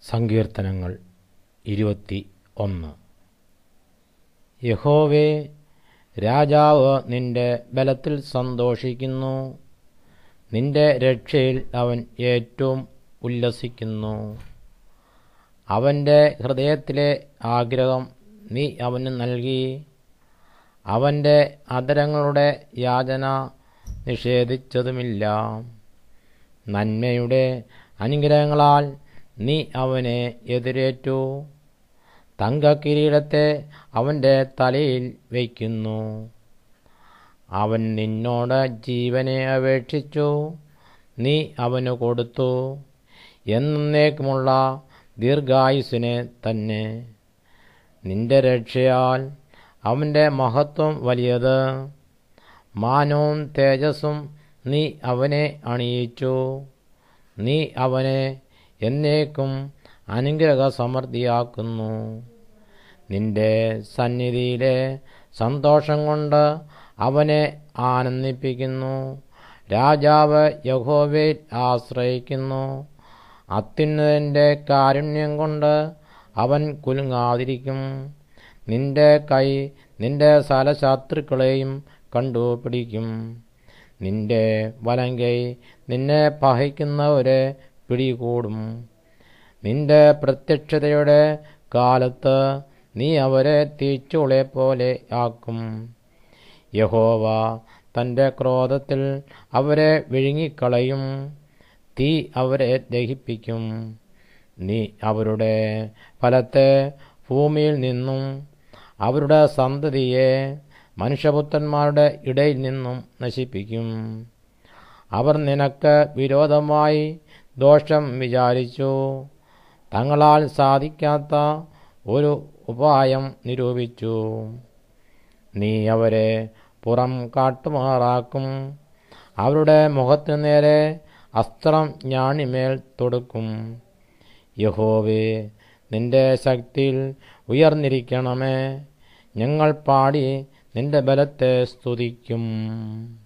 സങ്കീർത്തനങ്ങൾ ഇരുപത്തി ഒന്ന് യഹോവേ രാജാവ് നിന്റെ ബലത്തിൽ സന്തോഷിക്കുന്നു നിന്റെ രക്ഷയിൽ അവൻ ഏറ്റവും ഉല്ലസിക്കുന്നു അവൻ്റെ ഹൃദയത്തിലെ ആഗ്രഹം നീ അവന് നൽകി അവൻ്റെ അധരങ്ങളുടെ യാചന നിഷേധിച്ചതുമില്ല നന്മയുടെ അനുഗ്രഹങ്ങളാൽ നീ അവനെ എതിരേറ്റു തങ്കക്കിരീടത്തെ അവൻ്റെ തലയിൽ വയ്ക്കുന്നു അവൻ നിന്നോട് ജീവനെ അപേക്ഷിച്ചു നീ അവന് കൊടുത്തു എന്നേക്കുമുള്ള ദീർഘായുസിനെ തന്നെ നിന്റെ രക്ഷയാൽ അവൻ്റെ മഹത്വം വലിയത് മാനവും തേജസ്സും നീ അവനെ അണിയിച്ചു നീ അവനെ എന്നേക്കും അനുഗ്രഹ സമൃദ്ധിയാക്കുന്നു നിന്റെ സന്നിധിയിലെ സന്തോഷം കൊണ്ട് അവനെ ആനന്ദിപ്പിക്കുന്നു രാജാവ് യഹോവയിൽ ആശ്രയിക്കുന്നു അത്യുന്നതൻ്റെ കാരുണ്യം കൊണ്ട് അവൻ കുലുങ്ങാതിരിക്കും നിന്റെ കൈ നിന്റെ സകല ശത്രുക്കളെയും കണ്ടുപിടിക്കും നിന്റെ വലങ്കൈ നിന്നെ പഹയ്ക്കുന്നവരെ പിടികൂടും നിന്റെ പ്രത്യക്ഷതയുടെ കാലത്ത് നീ അവരെ തീച്ചുളെ പോലെ ആക്കും യഹോവ തൻ്റെ ക്രോധത്തിൽ അവരെ വിഴുങ്ങിക്കളയും തീ അവരെ ദഹിപ്പിക്കും നീ അവരുടെ ഫലത്തെ ഭൂമിയിൽ നിന്നും അവരുടെ സന്തതിയെ മനുഷ്യപുത്രന്മാരുടെ ഇടയിൽ നിന്നും നശിപ്പിക്കും അവർ നിനക്ക് വിരോധമായി ദോഷം വിചാരിച്ചു തങ്ങളാൽ സാധിക്കാത്ത ഒരു ഉപായം നിരൂപിച്ചു നീ അവരെ പുറം കാട്ടുമാറാക്കും അവരുടെ മുഖത്തിനു നേരെ അസ്ത്രം ഞാണിമേൽ തൊടുക്കും യഹോവേ നിന്റെ ശക്തിയിൽ ഉയർന്നിരിക്കണമേ ഞങ്ങൾ പാടി നിന്റെ ബലത്തെ സ്തുതിക്കും